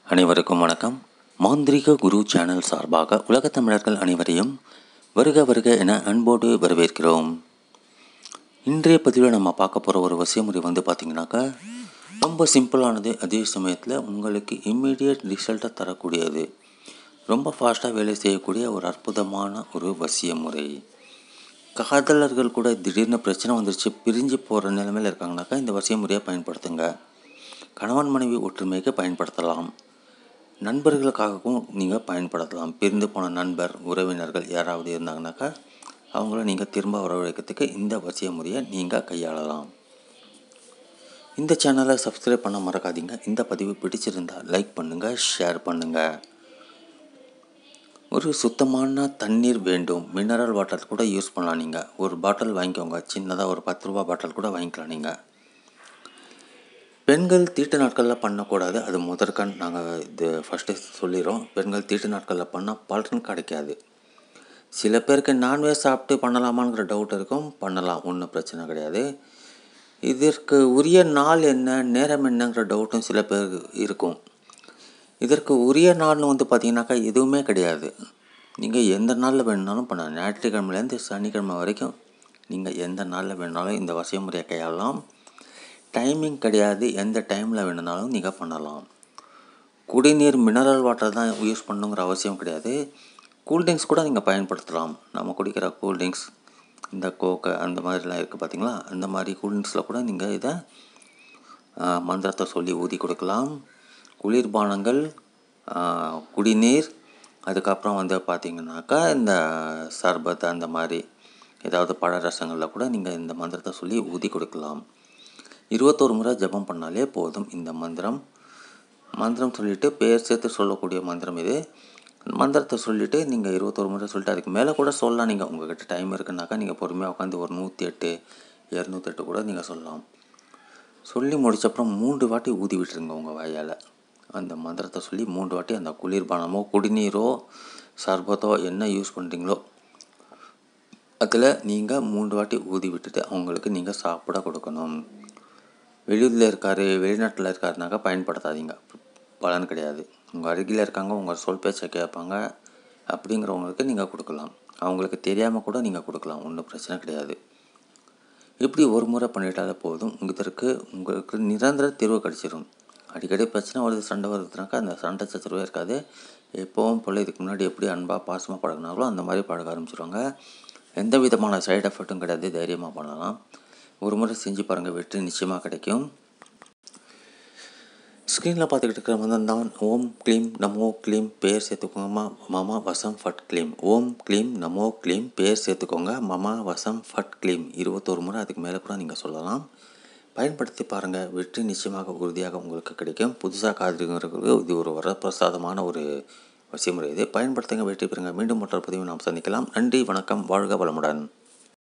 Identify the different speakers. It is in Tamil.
Speaker 1: அனைவருக்கும் வணக்கம் மாந்திரிக குரு சேனல் சார்பாக உலகத் தமிழர்கள் அனைவரையும் வருக வருக என அன்போடு வரவேற்கிறோம் இன்றைய பதிவில் நம்ம பார்க்க போகிற ஒரு வசியமுறை வந்து பார்த்திங்கனாக்கா ரொம்ப சிம்பிளானது அதே சமயத்தில் உங்களுக்கு இம்மீடியட் ரிசல்ட்டை தரக்கூடியது ரொம்ப ஃபாஸ்ட்டாக வேலை செய்யக்கூடிய ஒரு அற்புதமான ஒரு வசிய முறை காதலர்கள் கூட திடீர்னு பிரச்சனை வந்துருச்சு பிரிஞ்சு போகிற நிலைமையில் இருக்காங்கனாக்கா இந்த வசிய முறையை பயன்படுத்துங்க கணவன் மனைவி ஒற்றுமைக்கு பயன்படுத்தலாம் நண்பர்களுக்காகவும் நீங்கள் பயன்படுத்தலாம் பிரிந்து போன நண்பர் உறவினர்கள் யாராவது இருந்தாங்கனாக்கா அவங்கள நீங்கள் திரும்ப வரவழைக்கிறதுக்கு இந்த வசிய முறையை நீங்கள் கையாளலாம் இந்த சேனலை சப்ஸ்கிரைப் பண்ண மறக்காதீங்க இந்த பதிவு பிடிச்சிருந்தால் லைக் பண்ணுங்கள் ஷேர் பண்ணுங்கள் ஒரு சுத்தமான தண்ணீர் வேண்டும் மினரல் வாட்டர் கூட யூஸ் பண்ணலாம் நீங்கள் ஒரு பாட்டில் வாங்கிக்கோங்க சின்னதாக ஒரு பத்து ரூபா பாட்டில் கூட வாங்கிக்கலாம் நீங்கள் பெண்கள் தீட்டு நாட்களில் பண்ணக்கூடாது அது முதற்கண் நாங்கள் இது ஃபஸ்ட்டு சொல்லிடுறோம் பெண்கள் தீட்டு நாட்களில் பண்ணால் பலன் கிடைக்காது சில பேருக்கு நான்வெஜ் சாப்பிட்டு பண்ணலாமாங்கிற டவுட் இருக்கும் பண்ணலாம் ஒன்றும் பிரச்சனை கிடையாது இதற்கு உரிய நாள் என்ன நேரம் என்னங்கிற டவுட்டும் சில பேருக்கு இருக்கும் இதற்கு உரிய நாள்னு வந்து பார்த்திங்கனாக்கா எதுவுமே கிடையாது நீங்கள் எந்த நாளில் வேணுனாலும் பண்ணலாம் ஞாயிற்றுக்கிழமைலேருந்து சனிக்கிழமை வரைக்கும் நீங்கள் எந்த நாளில் வேணுனாலும் இந்த வசிய முறையை கையாளலாம் டைமிங் கிடையாது எந்த டைமில் வேணுனாலும் நீங்கள் பண்ணலாம் குடிநீர் மினரல் வாட்டர் தான் யூஸ் பண்ணுங்கிற அவசியம் கிடையாது கூல்ட்ரிங்க்ஸ் கூட நீங்கள் பயன்படுத்தலாம் நம்ம குடிக்கிற கூல்ட்ரிங்க்ஸ் இந்த கோக்கை அந்த மாதிரிலாம் இருக்குது பார்த்தீங்களா அந்த மாதிரி கூல்ட்ரிங்க்ஸில் கூட நீங்கள் இதை மந்திரத்தை சொல்லி ஊதி கொடுக்கலாம் குளிர்பானங்கள் குடிநீர் அதுக்கப்புறம் வந்து பார்த்திங்கனாக்கா இந்த சர்பத் அந்த மாதிரி ஏதாவது பழ ரசங்களில் கூட நீங்கள் இந்த மந்திரத்தை சொல்லி ஊதி கொடுக்கலாம் இருபத்தோரு முறை ஜபம் பண்ணாலே போதும் இந்த மந்திரம் மந்திரம் சொல்லிவிட்டு பேர் சேர்த்து சொல்லக்கூடிய மந்திரம் இது மந்திரத்தை சொல்லிவிட்டு நீங்கள் இருபத்தோரு முறை சொல்லிட்டு அதுக்கு மேலே கூட சொல்லலாம் நீங்கள் உங்கள்கிட்ட டைம் இருக்குனாக்கா நீங்கள் பொறுமையாக உட்காந்து ஒரு நூற்றி எட்டு இரநூத்தெட்டு கூட நீங்கள் சொல்லலாம் சொல்லி முடிச்சப்புறம் மூன்று வாட்டி ஊதி விட்டுருங்க உங்கள் வாயால் அந்த மந்திரத்தை சொல்லி மூன்று வாட்டி அந்த குளிர்பானமோ குடிநீரோ சர்பத்தோ என்ன யூஸ் பண்ணுறீங்களோ அதில் நீங்கள் மூன்று வாட்டி ஊதி விட்டுட்டு அவங்களுக்கு நீங்கள் சாப்பிட கொடுக்கணும் வெளியூரில் இருக்கார் வெளிநாட்டில் இருக்காருனாக்கா பயன்படுத்தாதீங்க பலன் கிடையாது உங்கள் அருகில் இருக்காங்க உங்கள் சொல் பேச்சை கேட்பாங்க அப்படிங்கிறவங்களுக்கு நீங்கள் கொடுக்கலாம் அவங்களுக்கு தெரியாமல் கூட நீங்கள் கொடுக்கலாம் ஒன்றும் பிரச்சனை கிடையாது இப்படி ஒரு முறை பண்ணிட்டாலே போதும் உங்களுக்கு உங்களுக்கு நிரந்தர தீர்வு கிடச்சிரும் அடிக்கடி பிரச்சனை வருது சண்டை வருதுனாக்கா அந்த சண்டை சச்சரவே இருக்காது எப்போவும் போல் இதுக்கு முன்னாடி எப்படி அன்பாக பாசமாக பழகினாங்களோ அந்த மாதிரி பழக ஆரம்பிச்சிருவாங்க எந்த விதமான சைடு எஃபெக்ட்டும் கிடையாது தைரியமாக பண்ணலாம் ஒரு முறை செஞ்சு பாருங்கள் வெற்றி நிச்சயமாக கிடைக்கும் ஸ்க்ரீனில் பார்த்துக்கிட்டு இருக்கிற வந்து தான் ஓம் க்ளீம் நமோ க்ளீம் பேர் சேர்த்துக்கோங்க மமா வசம் ஃபட் க்ளீம் ஓம் க்ளீம் நமோ க்ளீம் பேர் சேர்த்துக்கோங்க மமா வசம் ஃபட் க்ளீம் இருபத்தோரு முறை அதுக்கு மேலே கூட நீங்கள் சொல்லலாம் பயன்படுத்தி பாருங்கள் வெற்றி நிச்சயமாக உறுதியாக உங்களுக்கு கிடைக்கும் புதுசாக காதுங்கிறவங்களுக்கு இது ஒரு வரப்பிரசாதமான ஒரு வசியமுறை இது பயன்படுத்துங்க வெற்றி பெறுங்க மீண்டும் மற்றொரு பதிவு நாம் சந்திக்கலாம் நன்றி வணக்கம் வாழ்க வளமுடன்